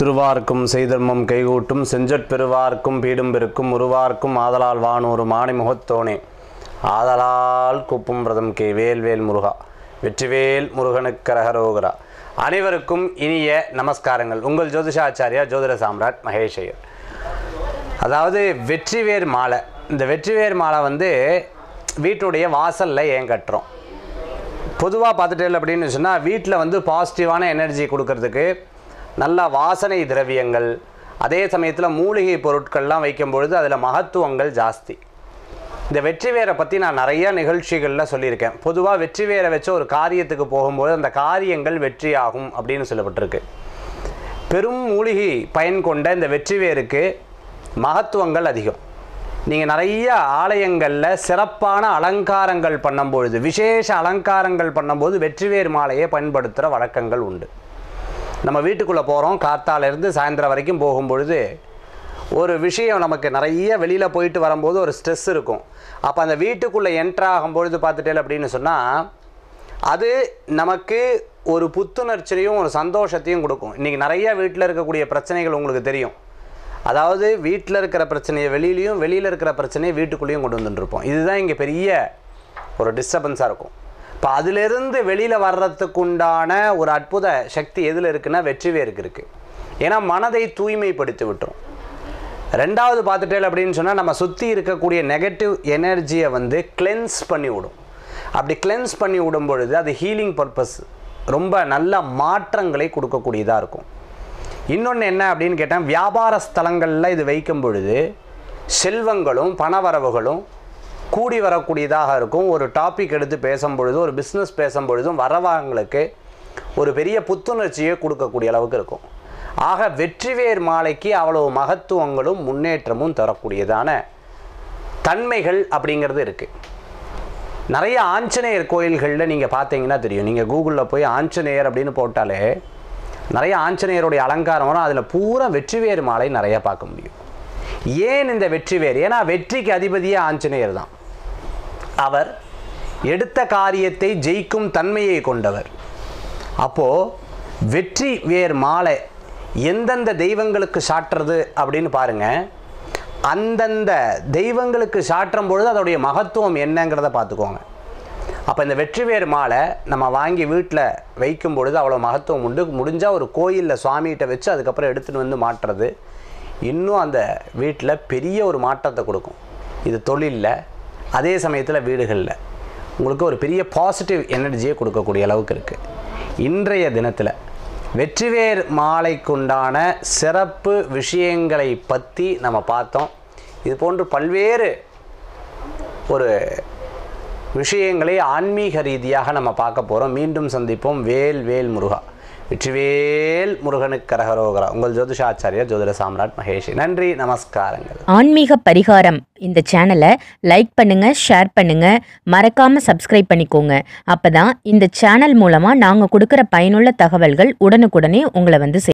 திருவார்க்கும் செய்தர்மம் கைகூட்டும் செஞ்சற் பெருவார்க்கும் பீடும் பெருக்கும் உருவார்க்கும் ஆதலால் வானூறு மாணி முகத்தோனே ஆதலால் குப்பும் பிரதம் கே வேல்வேல் முருகா வெற்றிவேல் முருகனுக்கரகரோகரா அனைவருக்கும் இனிய நமஸ்காரங்கள் உங்கள் ஜோதிஷாச்சாரியா ஜோதிட சாம்ராட் மகேஷ் ஐயர் அதாவது வெற்றிவேர் மாலை இந்த வெற்றிவேர் மாலை வந்து வீட்டுடைய வாசலில் ஏன் கட்டுறோம் பொதுவாக பார்த்துட்டேன் அப்படின்னு சொன்னால் வீட்டில் வந்து பாசிட்டிவான எனர்ஜி கொடுக்கறதுக்கு நல்ல வாசனை திரவியங்கள் அதே சமயத்தில் மூலிகை பொருட்கள்லாம் வைக்கும் பொழுது அதில் மகத்துவங்கள் ஜாஸ்தி இந்த வெற்றி வேரை பற்றி நான் நிறைய நிகழ்ச்சிகளில் சொல்லியிருக்கேன் பொதுவாக வெற்றி வேரை வச்சு ஒரு காரியத்துக்கு போகும்போது அந்த காரியங்கள் வெற்றியாகும் அப்படின்னு சொல்லப்பட்டிருக்கு பெரும் மூலிகை பயன் கொண்ட இந்த வெற்றி வேருக்கு மகத்துவங்கள் அதிகம் நீங்கள் நிறைய ஆலயங்களில் சிறப்பான அலங்காரங்கள் பண்ணும்பொழுது விசேஷ அலங்காரங்கள் பண்ணும்போது வெற்றிவேர் மாலையை பயன்படுத்துகிற வழக்கங்கள் உண்டு நம்ம வீட்டுக்குள்ளே போகிறோம் காத்தாலேருந்து சாயந்தரம் வரைக்கும் போகும்பொழுது ஒரு விஷயம் நமக்கு நிறைய வெளியில் போயிட்டு வரும்போது ஒரு ஸ்ட்ரெஸ் இருக்கும் அப்போ அந்த வீட்டுக்குள்ளே என்ட்ரு ஆகும்பொழுது பார்த்துட்டேன் அப்படின்னு சொன்னால் அது நமக்கு ஒரு புத்துணர்ச்சியையும் ஒரு சந்தோஷத்தையும் கொடுக்கும் இன்றைக்கி நிறைய வீட்டில் இருக்கக்கூடிய பிரச்சனைகள் உங்களுக்கு தெரியும் அதாவது வீட்டில் இருக்கிற பிரச்சனையை வெளியிலையும் வெளியில் இருக்கிற பிரச்சனையை வீட்டுக்குள்ளேயும் கொண்டு வந்துட்டுருப்போம் இதுதான் இங்கே பெரிய ஒரு டிஸ்டர்பன்ஸாக இருக்கும் இப்போ அதிலிருந்து வெளியில் வர்றதுக்கு உண்டான ஒரு அற்புத சக்தி எதில் இருக்குன்னா வெற்றிவேருக்கு இருக்குது ஏன்னா மனதை தூய்மைப்படுத்தி விட்டுரும் ரெண்டாவது பார்த்துட்டேன் அப்படின்னு சொன்னால் நம்ம சுற்றி இருக்கக்கூடிய நெகட்டிவ் எனர்ஜியை வந்து கிளென்ஸ் பண்ணி விடும் அப்படி கிளென்ஸ் பண்ணி விடும் பொழுது அது ஹீலிங் பர்பஸ் ரொம்ப நல்ல மாற்றங்களை கொடுக்கக்கூடியதாக இருக்கும் இன்னொன்று என்ன அப்படின்னு கேட்டால் வியாபார ஸ்தலங்களில் இது வைக்கும் பொழுது செல்வங்களும் பணவரவுகளும் கூடி வரக்கூடியதாக இருக்கும் ஒரு டாபிக் எடுத்து பேசும் பொழுது ஒரு பிஸ்னஸ் பேசும் பொழுதும் வரவங்களுக்கு ஒரு பெரிய புத்துணர்ச்சியை கொடுக்கக்கூடிய அளவுக்கு இருக்கும் ஆக வெற்றிவேர் மாலைக்கு அவ்வளவு மகத்துவங்களும் முன்னேற்றமும் தரக்கூடியதான தன்மைகள் அப்படிங்கிறது இருக்குது நிறைய ஆஞ்சநேயர் கோயில்களில் நீங்கள் பார்த்தீங்கன்னா தெரியும் நீங்கள் கூகுளில் போய் ஆஞ்சநேயர் அப்படின்னு போட்டாலே நிறைய ஆஞ்சநேயருடைய அலங்காரம் வரும் அதில் பூரா வெற்றிவேர் மாலை நிறைய பார்க்க முடியும் ஏன் இந்த வெற்றிவேர் ஏன்னா வெற்றிக்கு அதிபதியே ஆஞ்சநேயர் தான் அவர் எடுத்த காரியத்தை ஜெயிக்கும் தன்மையை கொண்டவர் அப்போது வெற்றி வேர் மாலை எந்தெந்த தெய்வங்களுக்கு சாட்டுறது அப்படின்னு பாருங்க அந்தந்த தெய்வங்களுக்கு சாற்றும் பொழுது அதோடைய மகத்துவம் என்னங்கிறத பார்த்துக்கோங்க அப்போ இந்த வெற்றிவேர் மாலை நம்ம வாங்கி வீட்டில் வைக்கும் பொழுது அவ்வளோ மகத்துவம் உண்டு முடிஞ்சால் ஒரு கோயிலில் சுவாமிகிட்ட வச்சு அதுக்கப்புறம் எடுத்துகிட்டு வந்து மாட்டுறது இன்னும் அந்த வீட்டில் பெரிய ஒரு மாற்றத்தை கொடுக்கும் இது தொழிலில் அதே சமயத்தில் வீடுகளில் உங்களுக்கு ஒரு பெரிய பாசிட்டிவ் எனர்ஜியை கொடுக்கக்கூடிய அளவுக்கு இருக்குது இன்றைய தினத்தில் வெற்றிவேர் மாலைக்குண்டான சிறப்பு விஷயங்களை பற்றி நம்ம பார்த்தோம் இது போன்று பல்வேறு ஒரு விஷயங்களை ஆன்மீக ரீதியாக நம்ம பார்க்க போகிறோம் மீண்டும் சந்திப்போம் வேல் வேல் முருகா வெற்றிவேல் முருகனுக்கு கரகரோகரா உங்கள் ஜோதிஷாச்சாரியா ஜோதிட சாம்ராட் மகேஷ் நன்றி நமஸ்காரங்கள் ஆன்மீக பரிகாரம் இந்த சேனலை லைக் பண்ணுங்க ஷேர் பண்ணுங்க மறக்காம சப்ஸ்கிரைப் பண்ணிக்கோங்க அப்பதான் இந்த சேனல் மூலமா நாங்க கொடுக்கிற பயனுள்ள தகவல்கள் உடனுக்குடனே உங்களை வந்து சேரும்.